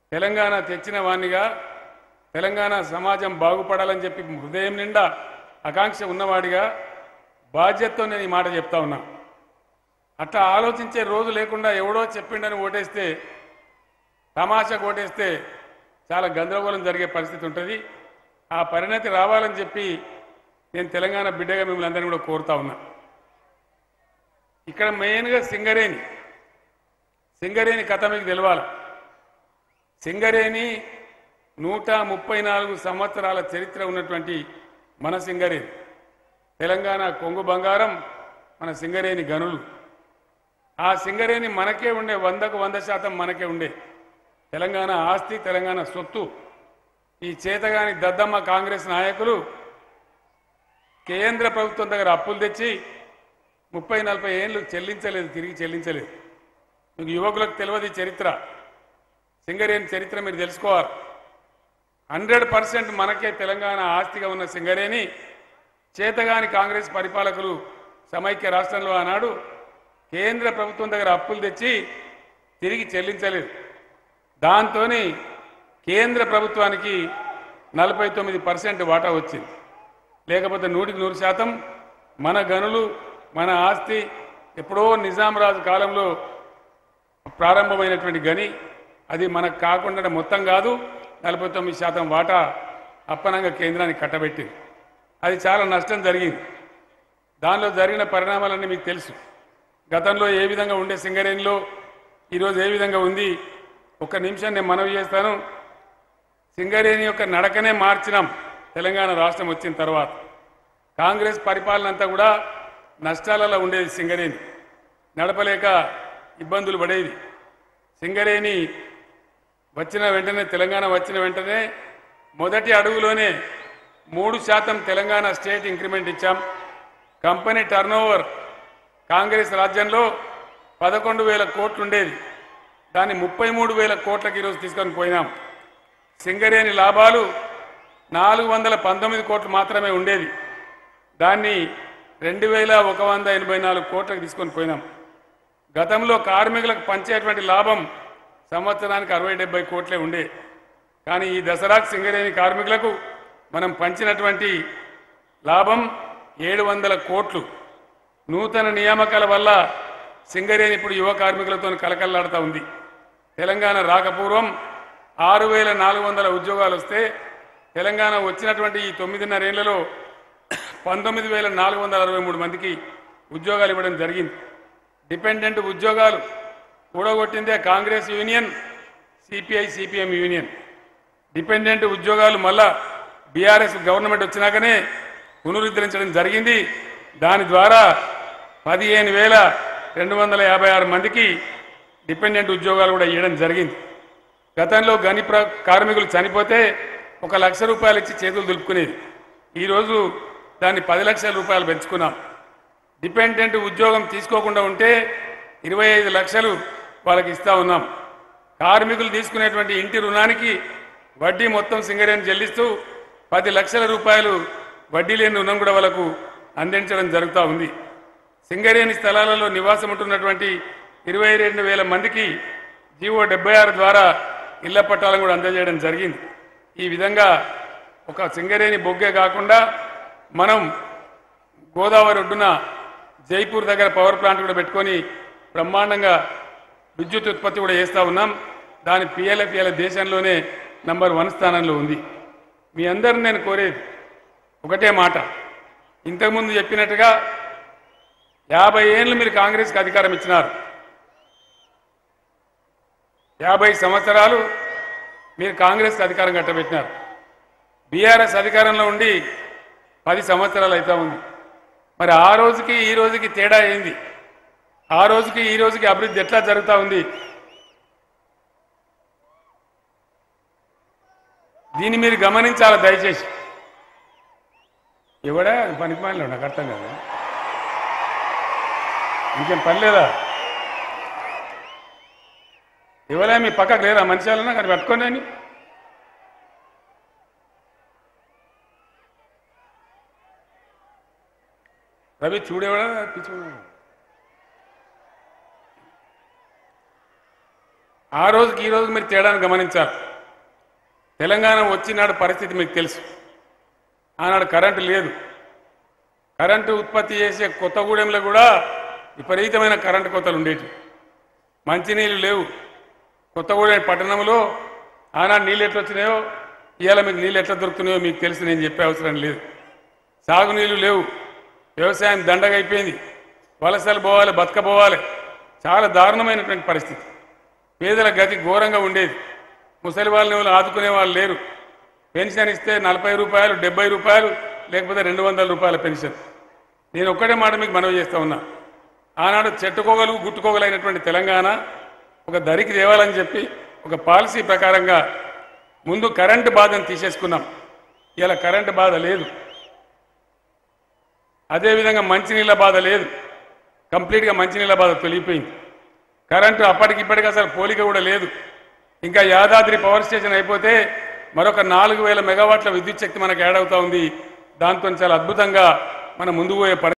తెలంగాణ తెచ్చిన వాణ్ణిగా తెలంగాణ సమాజం బాగుపడాలని చెప్పి హృదయం నిండా ఆకాంక్ష ఉన్నవాడిగా బాధ్యతతో నేను ఈ మాట చెప్తా ఉన్నా అట్లా ఆలోచించే రోజు లేకుండా ఎవడో చెప్పిండని ఓటేస్తే తమాషా ఓటేస్తే చాలా గందరగోళం జరిగే పరిస్థితి ఉంటుంది ఆ పరిణతి రావాలని చెప్పి నేను తెలంగాణ బిడ్డగా మిమ్మల్ని అందరినీ కూడా కోరుతా ఉన్నా ఇక్కడ మెయిన్గా సింగరేణి సింగరేణి కథ మీకు తెలవాలి సింగరేణి నూట ముప్పై నాలుగు సంవత్సరాల చరిత్ర ఉన్నటువంటి మన సింగరేణి తెలంగాణ కొంగు బంగారం మన సింగరేణి గనులు ఆ సింగరేణి మనకే ఉండే వందకు వంద శాతం మనకే ఉండే తెలంగాణ ఆస్తి తెలంగాణ సొత్తు ఈ చేతగాని దద్దమ్మ కాంగ్రెస్ నాయకులు కేంద్ర ప్రభుత్వం దగ్గర అప్పులు తెచ్చి ముప్పై నలభై ఏళ్ళు చెల్లించలేదు తిరిగి చెల్లించలేదు మీకు యువకులకు తెలియదు ఈ చరిత్ర సింగరేణి చరిత్ర మీరు తెలుసుకోవాలి హండ్రెడ్ పర్సెంట్ మనకే తెలంగాణ ఆస్తిగా ఉన్న సింగరేణి చేతగాని కాంగ్రెస్ పరిపాలకులు సమైక్య రాష్ట్రంలో ఆనాడు కేంద్ర ప్రభుత్వం దగ్గర అప్పులు తెచ్చి తిరిగి చెల్లించలేదు దాంతో కేంద్ర ప్రభుత్వానికి నలభై తొమ్మిది పర్సెంట్ వాటా వచ్చింది లేకపోతే నూటికి నూరు శాతం మన గనులు మన ఆస్తి ఎప్పుడో నిజాం రాజు కాలంలో ప్రారంభమైనటువంటి గని అది మనకు కాకుండా మొత్తం కాదు నలభై తొమ్మిది శాతం వాటా అప్పనంగా కేంద్రానికి కట్టబెట్టింది అది చాలా నష్టం జరిగింది దానిలో జరిగిన పరిణామాలన్నీ మీకు తెలుసు గతంలో ఏ విధంగా ఉండే సింగరేణిలో ఈరోజు ఏ విధంగా ఉంది ఒక్క నిమిషం నేను మనవి చేస్తాను సింగరేణి యొక్క నడకనే మార్చినాం తెలంగాణ రాష్ట్రం వచ్చిన తర్వాత కాంగ్రెస్ పరిపాలన అంతా కూడా నష్టాలలో ఉండేది సింగరేణి నడపలేక ఇబ్బందులు పడేది సింగరేణి వచ్చిన వెంటనే తెలంగాణ వచ్చిన వెంటనే మొదటి అడుగులోనే మూడు శాతం తెలంగాణ స్టేట్ ఇంక్రిమెంట్ ఇచ్చాం కంపెనీ టర్నోవర్ కాంగ్రెస్ రాజ్యంలో పదకొండు వేల కోట్లు ఉండేది దాన్ని ముప్పై మూడు వేల కోట్లకి ఈరోజు తీసుకొని పోయినాం సింగరేణి లాభాలు నాలుగు వందల పంతొమ్మిది కోట్లు మాత్రమే ఉండేది దాన్ని రెండు వేల ఒక వంద ఎనభై నాలుగు కోట్లకు తీసుకొని పోయినాం గతంలో కార్మికులకు పంచేటువంటి లాభం సంవత్సరానికి అరవై డెబ్బై కోట్లే ఉండే కానీ ఈ దసరాకు సింగరేణి కార్మికులకు మనం పంచినటువంటి లాభం ఏడు వందల కోట్లు నూతన నియామకాల వల్ల సింగరేణి ఇప్పుడు యువ కార్మికులతో కలకల్లాడుతూ ఉంది తెలంగాణ రాకపూర్వం ఆరు వేల నాలుగు వందల ఉద్యోగాలు వస్తే తెలంగాణ వచ్చినటువంటి ఈ తొమ్మిదిన్నరేళ్లలో పంతొమ్మిది వేల నాలుగు వందల అరవై మూడు మందికి ఉద్యోగాలు ఇవ్వడం జరిగింది డిపెండెంట్ ఉద్యోగాలు కూడగొట్టిందే Congress union CPI CPM union dependent ఉద్యోగాలు మళ్ళా బీఆర్ఎస్ గవర్నమెంట్ వచ్చినాకనే పునరుద్ధరించడం జరిగింది దాని ద్వారా పదిహేను వేల రెండు వందల యాభై ఆరు మందికి డిపెండెంట్ ఉద్యోగాలు కూడా ఇవ్వడం జరిగింది గతంలో గని ప్ర కార్మికులు చనిపోతే ఒక లక్ష రూపాయలు ఇచ్చి చేతులు దులుపుకునేది ఈరోజు దాన్ని పది లక్షల రూపాయలు పెంచుకున్నాం డిపెండెంట్ ఉద్యోగం తీసుకోకుండా ఉంటే ఇరవై ఐదు లక్షలు వాళ్ళకి ఇస్తా ఉన్నాం కార్మికులు తీసుకునేటువంటి ఇంటి రుణానికి వడ్డీ మొత్తం సింగరేణి చెల్లిస్తూ పది లక్షల రూపాయలు వడ్డీ లేని రుణం కూడా వాళ్ళకు అందించడం జరుగుతూ ఉంది సింగరేణి స్థలాలలో నివాసం ఉంటున్నటువంటి ఇరవై రెండు వేల మందికి జీవో డెబ్బై ఆరు ద్వారా ఇళ్ల పట్టాలను కూడా అందజేయడం జరిగింది ఈ విధంగా ఒక సింగరేణి బొగ్గే కాకుండా మనం గోదావరి ఒడ్డున జైపూర్ దగ్గర పవర్ ప్లాంట్ కూడా పెట్టుకొని బ్రహ్మాండంగా విద్యుత్ ఉత్పత్తి కూడా చేస్తూ ఉన్నాం దాని పిఎల్ఎఫ్ఎల్ దేశంలోనే నంబర్ వన్ స్థానంలో ఉంది మీ అందరిని నేను కోరేది ఒకటే మాట ఇంతకుముందు చెప్పినట్టుగా యాభై ఏళ్ళు మీరు కాంగ్రెస్కి అధికారం ఇచ్చినారు యాభై సంవత్సరాలు మీరు కాంగ్రెస్కి అధికారం కట్టబెట్టినారు బీఆర్ఎస్ అధికారంలో ఉండి పది సంవత్సరాలు అవుతా ఉంది మరి ఆ రోజుకి ఈ రోజుకి తేడా ఏంది ఆ రోజుకి ఈ రోజుకి అభివృద్ధి ఎట్లా జరుగుతూ ఉంది దీన్ని మీరు గమనించాలి దయచేసి ఎవడా పనికి మాలిన నాకు అర్థం కాదు ఇంకేం పని లేదా ఎవరా మీ పక్కకు లేరా మనిషి వాళ్ళని అక్కడ పట్టుకోండి అని రవి చూడేవాడా పిచ్చి ఆ రోజుకి ఈ రోజుకి మీరు తేడాను గమనించాలి తెలంగాణ వచ్చినాడు పరిస్థితి మీకు తెలుసు ఆనాడు కరెంటు లేదు కరెంటు ఉత్పత్తి చేసే కొత్తగూడెంలో కూడా విపరీతమైన కరెంటు కోతలు ఉండేవి మంచినీళ్ళు లేవు కొత్తగూడెం పట్టణంలో ఆనాడు నీళ్ళు ఎట్లా వచ్చినాయో ఇవాళ మీకు నీళ్ళు ఎట్లా దొరుకుతున్నాయో మీకు తెలిసి నేను చెప్పే అవసరం లేదు సాగునీళ్ళు లేవు వ్యవసాయం దండగా అయిపోయింది వలసలు పోవాలి బతకపోవాలి చాలా దారుణమైనటువంటి పరిస్థితి పేదల గతి ఘోరంగా ఉండేది ముసలి వాళ్ళని వాళ్ళు ఆదుకునే వాళ్ళు లేరు పెన్షన్ ఇస్తే నలభై రూపాయలు డెబ్బై రూపాయలు లేకపోతే రెండు వందల రూపాయల పెన్షన్ నేను ఒక్కటే మాట మీకు మనవి చేస్తా ఉన్నా ఆనాడు చెట్టుకోగలు గుట్టుకోగలైనటువంటి తెలంగాణ ఒక దరికి తేవాలని చెప్పి ఒక పాలసీ ప్రకారంగా ముందు కరెంటు బాధను తీసేసుకున్నాం ఇలా కరెంటు బాధ లేదు అదేవిధంగా మంచినీళ్ళ బాధ లేదు కంప్లీట్గా మంచినీళ్ళ బాధ తొలిగిపోయింది కరెంటు అప్పటికిప్పటికి అసలు పోలిక కూడా లేదు ఇంకా యాదాద్రి పవర్ స్టేషన్ అయిపోతే మరొక నాలుగు వేల మెగావాట్ల విద్యుత్ శక్తి మనకు యాడ్ అవుతా ఉంది దాంతో చాలా అద్భుతంగా మనం ముందుకు పోయే పరి-